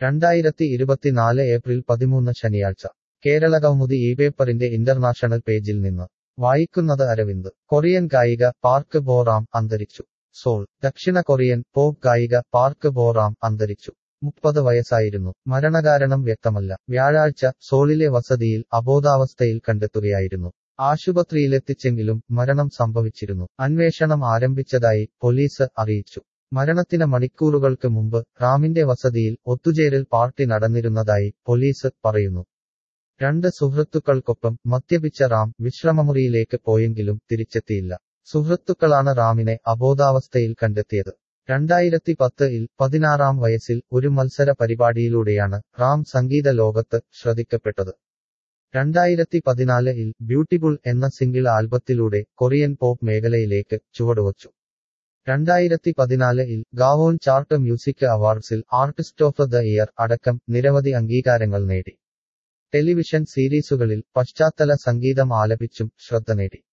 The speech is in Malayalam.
രണ്ടായിരത്തി ഇരുപത്തിനാല് ഏപ്രിൽ പതിമൂന്ന് ശനിയാഴ്ച കേരള കൗമുദി ഈ പേപ്പറിന്റെ ഇന്റർനാഷണൽ പേജിൽ നിന്ന് വായിക്കുന്നത് അരവിന്ദ് കൊറിയൻ ഗായിക പാർക്ക് ബോറാം അന്തരിച്ചു സോൾ ദക്ഷിണ കൊറിയൻ പോപ്പ് ഗായിക പാർക്ക് ബോറാം അന്തരിച്ചു മുപ്പത് വയസ്സായിരുന്നു മരണകാരണം വ്യക്തമല്ല വ്യാഴാഴ്ച സോളിലെ വസതിയിൽ അബോധാവസ്ഥയിൽ കണ്ടെത്തുകയായിരുന്നു ആശുപത്രിയിലെത്തിച്ചെങ്കിലും മരണം സംഭവിച്ചിരുന്നു അന്വേഷണം ആരംഭിച്ചതായി പോലീസ് അറിയിച്ചു മരണത്തിന് മണിക്കൂറുകൾക്ക് മുമ്പ് റാമിന്റെ വസതിയിൽ ഒത്തുചേരൽ പാർട്ടി നടന്നിരുന്നതായി പോലീസ് പറയുന്നു രണ്ട് സുഹൃത്തുക്കൾക്കൊപ്പം മദ്യപിച്ച റാം വിശ്രമമുറിയിലേക്ക് പോയെങ്കിലും തിരിച്ചെത്തിയില്ല സുഹൃത്തുക്കളാണ് റാമിനെ അബോധാവസ്ഥയിൽ കണ്ടെത്തിയത് രണ്ടായിരത്തി പത്തിൽ പതിനാറാം വയസ്സിൽ ഒരു മത്സര പരിപാടിയിലൂടെയാണ് റാം സംഗീത ലോകത്ത് ശ്രദ്ധിക്കപ്പെട്ടത് രണ്ടായിരത്തി പതിനാലിൽ ബ്യൂട്ടിഫുൾ എന്ന സിംഗിൾ ആൽബത്തിലൂടെ കൊറിയൻ പോപ്പ് മേഖലയിലേക്ക് ചുവടുവച്ചു രണ്ടായിരത്തി പതിനാലിൽ ഗാവോൺ ചാർട്ട് മ്യൂസിക് അവാർഡ്സിൽ ആർട്ടിസ്റ്റ് ഓഫ് ദ ഇയർ അടക്കം നിരവധി അംഗീകാരങ്ങൾ നേടി ടെലിവിഷൻ സീരീസുകളിൽ പശ്ചാത്തല സംഗീതം ആലപിച്ചും ശ്രദ്ധ നേടി